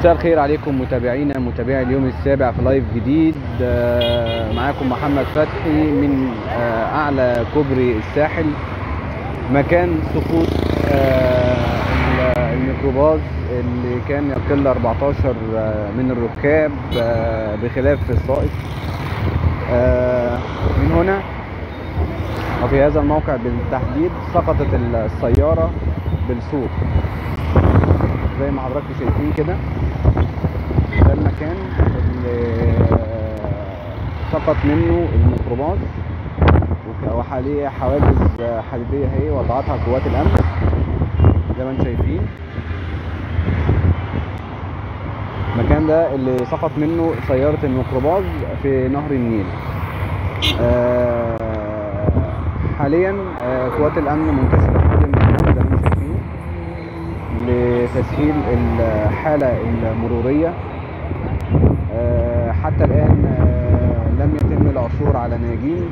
مساء الخير عليكم متابعينا متابعي اليوم السابع في لايف جديد آه، معاكم محمد فتحي من آه، اعلى كوبري الساحل مكان سقوط آه، ال- الميكروباص اللي كان يقل 14 آه، من الركاب آه، بخلاف السائق آه، من هنا وفي هذا الموقع بالتحديد سقطت السيارة بالسور زي ما حضراتكم شايفين كده ده المكان اللي سقط منه الميكروباص وك- وحاليا حواجز حديدية هي وضعتها قوات الأمن زي ما انتم شايفين المكان ده اللي سقط منه سيارة الميكروباص في نهر النيل آه، حاليا آه، قوات الأمن منتشرة في كل مكان زي ما انتم شايفين لتسهيل الحالة المرورية آه، حتى الآن آه، لم يتم العثور على ناجين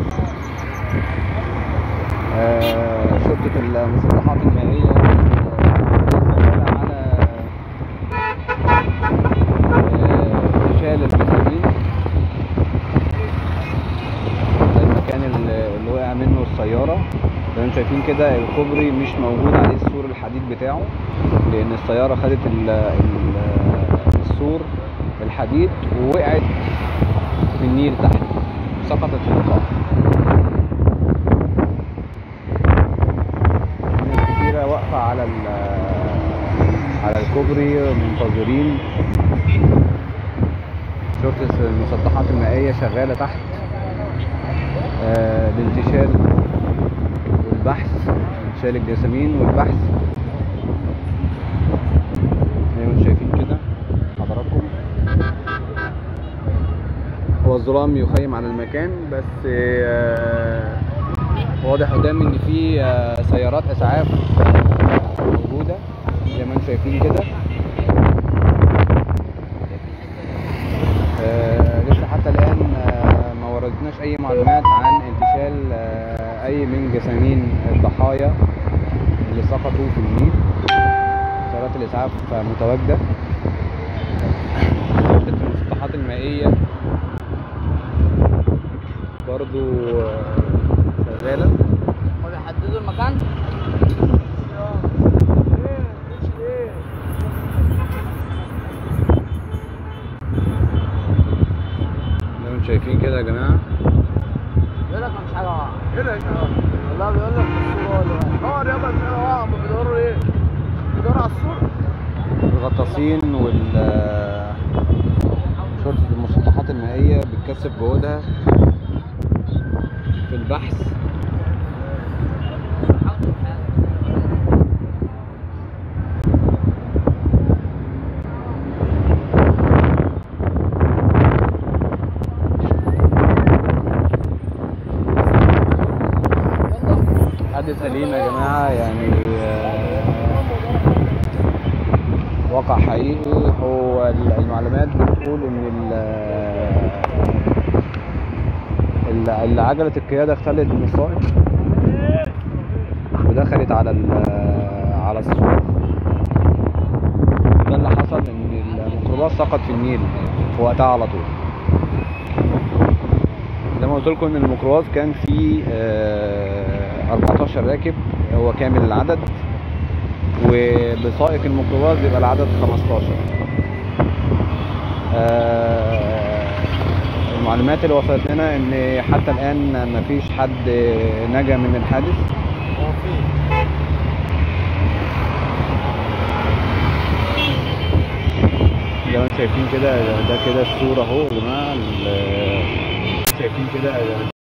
آه، شرطة المسطحات المائية آه، على آه، انتشال الجسامين ده المكان اللي اللي وقع منه السيارة زي ما انتم شايفين كده الكوبري مش موجود عليه السور الحديد بتاعه لأن السيارة خدت ال- ال- السور الحديد ووقعت في النيل تحت سقطت في القاع ناس كتيرة واقفة على ال- على الكوبري منتظرين شرطة المسطحات المائية شغالة تحت آه، لانتشال والبحث انتشال الجسامين والبحث زي ما انتم شايفين كده حضراتكم هو الظلام يخيم على المكان بس آه، واضح قدامي ان في آه، سيارات اسعاف موجوده زي ما انتم شايفين كده آه، لسه حتى الان آه، ما وردناش اي معلومات عن انتشال آه، اي من جسامين الضحايا اللي سقطوا في النيل سيارات الاسعاف متواجده شرطه المسطحات المائيه برضو آه، شغاله هو بيحددوا المكان زي ما انتم شايفين كده يا جماعه بيقول لك مفيش حاجه واقعه ايه ده يا شباب؟ والله بيقول لك الصوره هو اللي واقع دور يابا السنة واقعة هما بيدوروا ايه؟ بيدوروا على السور؟ الغطاسين وال شرطة المسطحات المائية بتكثف جهودها في البحث حادث أليم يا جماعة يعني آه، واقع حقيقي هو ال- المعلومات بتقول ان ال- ال- اللي عجلة القيادة اختلت من السائق ودخلت على ال- على السور ده اللي حصل ان الميكروباص سقط في النيل في وقتها على طول زي ما قلت لكم ان الميكروباص كان فيه آه، 14 راكب هو كامل العدد وبسائق الميكروباص بيبقى العدد 15 آه، المعلومات اللي وصلت لنا ان حتى الان مفيش حد نجا من الحادث هو في زي ما انتم شايفين كده ده كده الصورة اهو يا جماعة ال- شايفين كده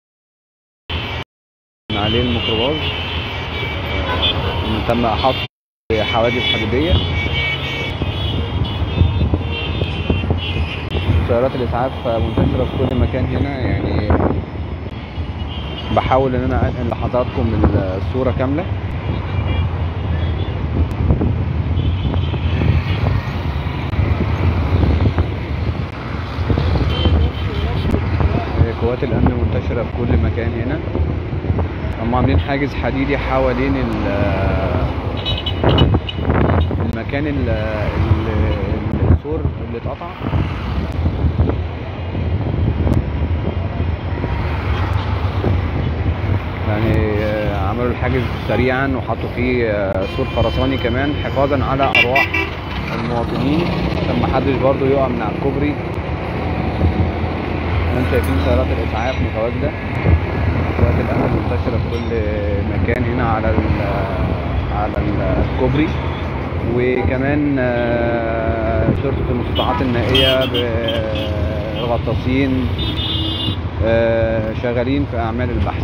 من عليه الميكروباص آه، ان تم احاطة حواجز حديدية سيارات الاسعاف منتشرة في كل مكان هنا يعني بحاول ان انا انقل لحضراتكم الصورة كاملة قوات الامن منتشره في كل مكان هنا هم عاملين حاجز حديدي حوالين ال- المكان ال- ال- السور السور اللي اتقطع يعني آه، عملوا الحاجز سريعا وحطوا فيه آه، سور خرساني كمان حفاظا على ارواح المواطنين عشان محدش برضه يقع من على الكوبري انتم شايفين سيارات الاسعاف متواجده سيارات الامن منتشره في كل مكان هنا على ال على ال- الكوبري وكمان آه، شرطه المستطاعات النائيه بغطاسين آه، شغالين في اعمال البحث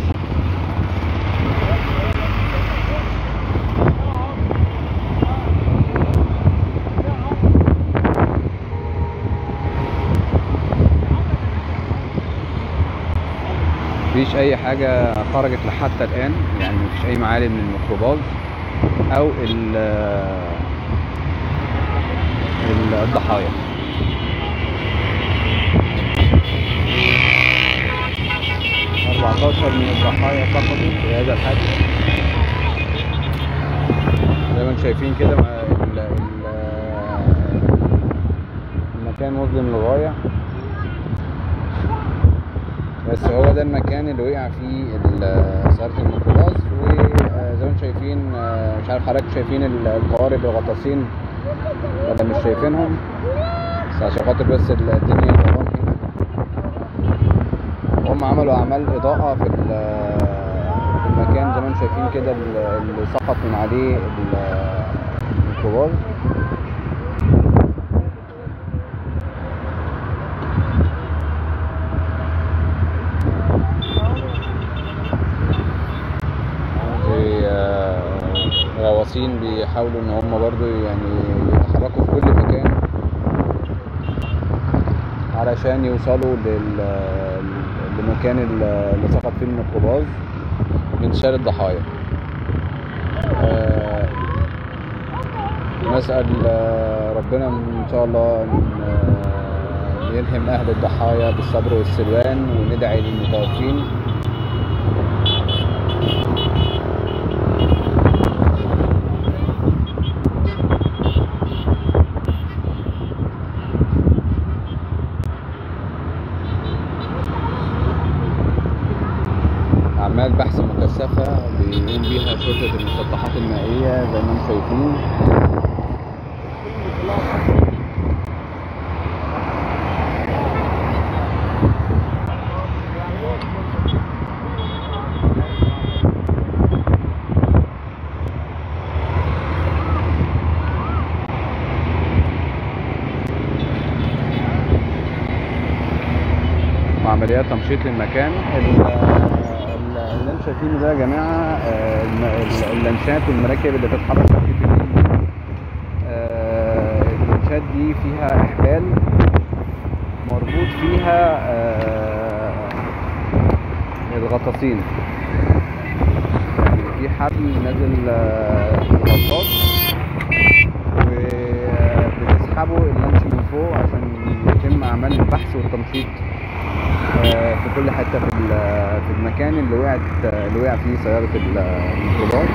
مفيش اي حاجه خرجت لحتى الان يعني مفيش اي معالم من الميكروباص او ال ال- الضحايا أربعتاشر من الضحايا سقطوا في هذا الحادث زي ما انتم شايفين كده ما- ال- ال- المكان مظلم للغاية بس هو ده المكان اللي وقع فيه ال- سيارة الميكروباص وزي ما انتم شايفين آه، مش عارف حضرتك شايفين ال- القوارب الغطاسين ولا مش شايفينهم بس عشان خاطر بس ال- الدنيا ظلام هنا هم عملوا اعمال اضاءة في ال- في المكان زي ما انتم شايفين كده ال- اللي سقط من عليه ال- الميكروباص زي آه، غواصين بيحاولوا ان هم برضو يعني يتحركوا في كل مكان علشان يوصلوا لل لمكان ال- اللي سقط فيه الميكروباص لانتشار الضحايا آه، نسأل آه، ربنا ان شاء الله ان آه، يلهم اهل الضحايا بالصبر والسلوان وندعي للمتوفين أعمال بحث مكثفة بيقوم بيها شرطة المسطحات المائية زي ما انتم شايفين وعمليات تمشيط للمكان ال- ال- اللي انتم شايفينه ده يا جماعه آه، الم- ال- اللانشات والمراكب اللي بتتحرك تحت النيل آه، اللانشات دي فيها احبال مربوط فيها آه، الغطاسين يعني في حبل نازل آه، غطاس وبتسحبوا اللانش من فوق عشان يتم اعمال البحث والتمشيط آه، في كل حته في ال- في المكان اللي وقعت اللي وقع فيه سياره ال- الميكروباص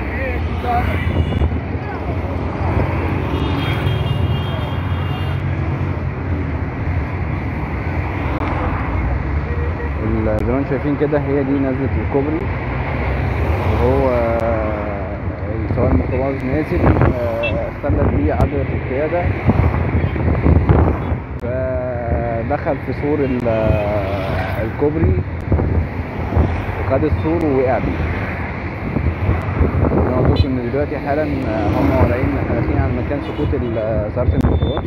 ال- زي ما انتم شايفين كده هي دي نزله الكوبري وهو آه، سواق الميكروباص نازل آه، اختلت بيه عجله القياده فدخل في سور ال- الكوبري وخد السور ووقع بيه انا قلت لكم ان دلوقتي حالا هم واقعين داخلين على مكان سقوط ال- سياره الميكروباص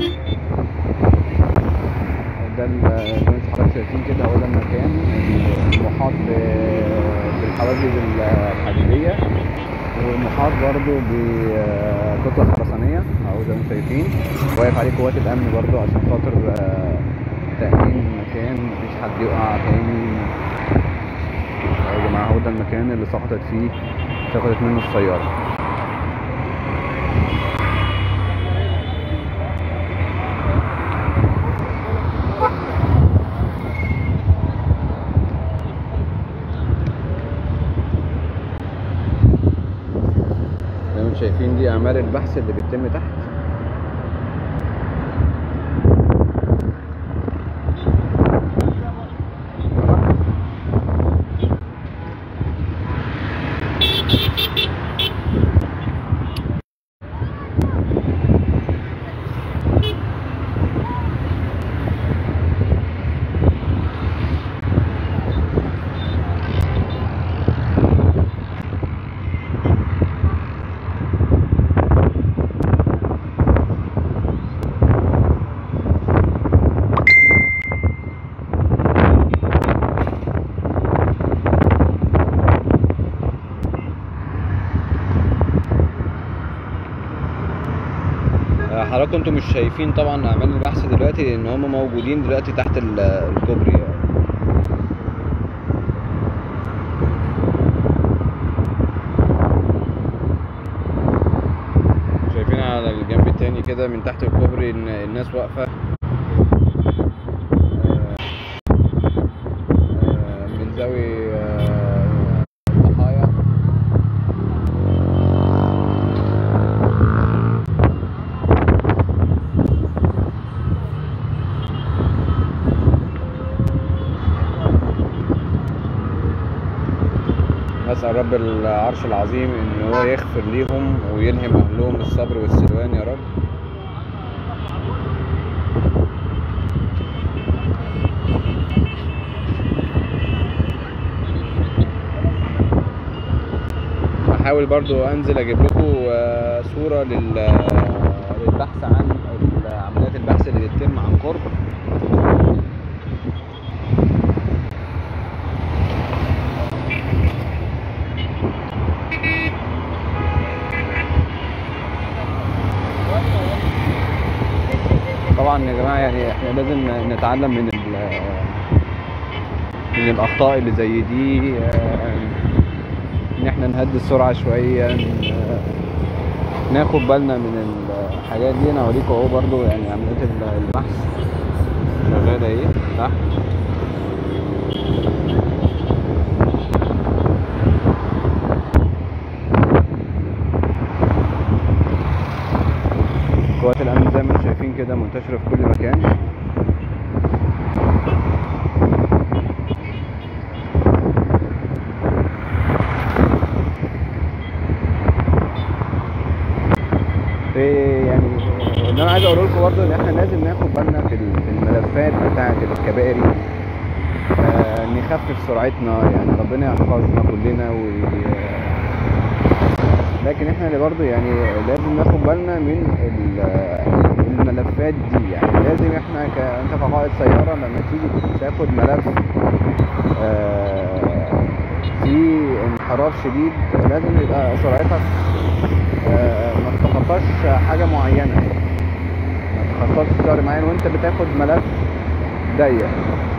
ده ال- زي ما انتم حضرتك شايفين كده هو ده المكان المحاط ب- بالحواجز الحديديه والمحاط برضو بكتلة خرسانية أهو زي ما انتم شايفين واقف عليه قوات الأمن برضو عشان خاطر آه، تأمين المكان مفيش حد يقع تاني أهو يا جماعة هو ده المكان اللي سقطت فيه سقطت منه السيارة زي ما انتم شايفين دي أعمال البحث اللي بتتم تحت حضراتكم انتم مش شايفين طبعا اعمال البحث دلوقتي لان هم موجودين دلوقتي تحت ال- الكوبري يعني. شايفين على الجنب التاني كده من تحت الكوبري ان الناس واقفة آه، آه، من ذوي آه، الضحايا نسأل رب العرش العظيم إن هو يغفر ليهم ويلهم أهلهم الصبر والسلوان يا رب هحاول برضو أنزل أجيب لكم آه، صورة لل- للبحث عن عمليات البحث اللي بتتم عن قرب طبعا يا جماعه يعني احنا لازم نتعلم من ال- من الاخطاء اللي زي دي آه، ان احنا نهدي السرعه شويه ن- ناخد بالنا من الحاجات دي انا هوريكم اهو برضو يعني عمليه ال- البحث شغاله ايه تحت قوات الامن زي ما انتم شايفين كده منتشره في كل مكان في يعني اللي انا عايز اقوله لكم برضه ان احنا لازم ناخد بالنا في ال- في الملفات بتاعه الكباري آه نخفف سرعتنا يعني ربنا يحفظنا كلنا و لكن احنا اللي برضه يعني لازم ناخد بالنا من ال- الملفات دي يعني لازم احنا ك... انت كقائد سياره لما تيجي تاخد ملف آه، في انحراف شديد لازم يبقى سرعتك آه، ما تتخطاش حاجه معينه ما تتخطاش سعر معين وانت بتاخد ملف ضيق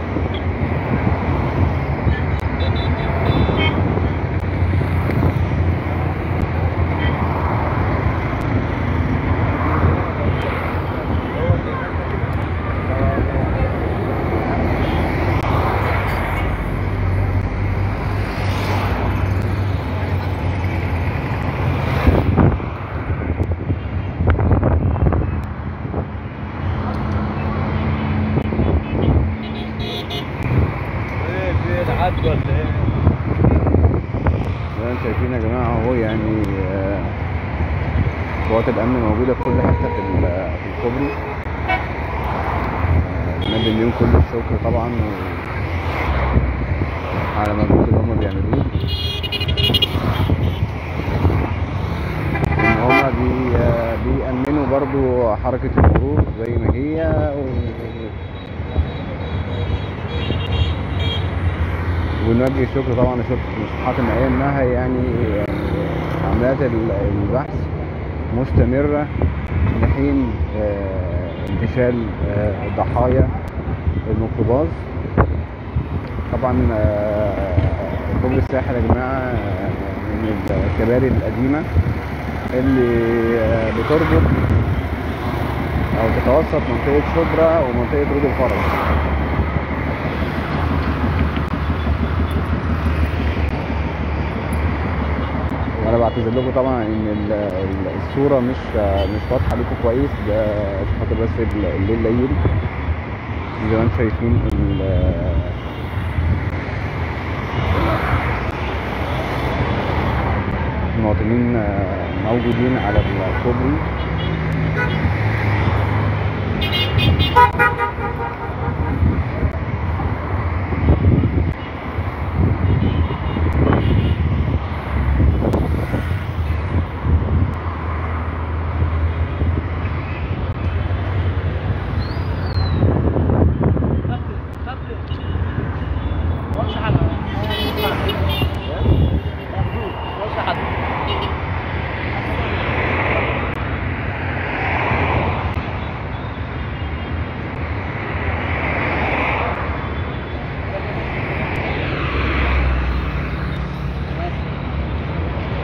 ايه في العد ولا ايه؟ زي ما انتم شايفين يا جماعه اهو يعني آه، قوات الامن موجوده في كل حته في ال- في الكوبري آه، نادي اليوم كل الشكر طبعا و- على المجهود اللي هم بيعملوه ان هما بي آه، بيأمنوا برضو حركة المرور زي ما هي و... ونوجه الشكر طبعا لشرطة المصلحات المائية انها يعني يعني عمليات ال- البحث مستمرة لحين آه، انتشال آه، ضحايا الميكروباص طبعا آه، كوبري الساحل يا جماعة آه، من الكباري القديمة اللي آه، بتربط أو تتوسط منطقة شبرا ومنطقة رود الفرج وانا بعتذر لكم طبعا ان ال- ال- الصوره مش مش واضحه لكم كويس ده عشان خاطر بس ال- الليل ليل زي ما انتم شايفين ال- المواطنين موجودين على الكوبري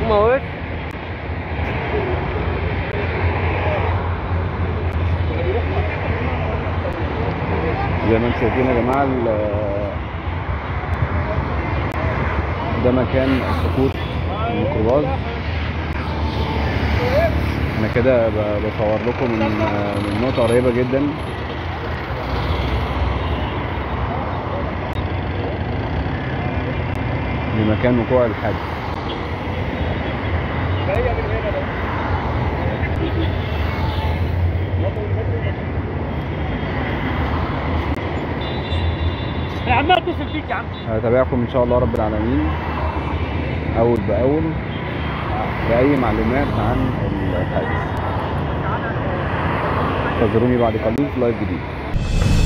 الحكومه وقفت زي ما انتم شايفين يا جماعه ال- ده مكان سقوط الميكروباص انا كده ب- بصور لكم من من نقطه قريبه جدا لمكان وقوع الحادث انا عمال اتصل بيك يا عم هتابعكم ان شاء الله رب العالمين اول باول باي معلومات عن الحادث انتظروني بعد قليل في لايف جديد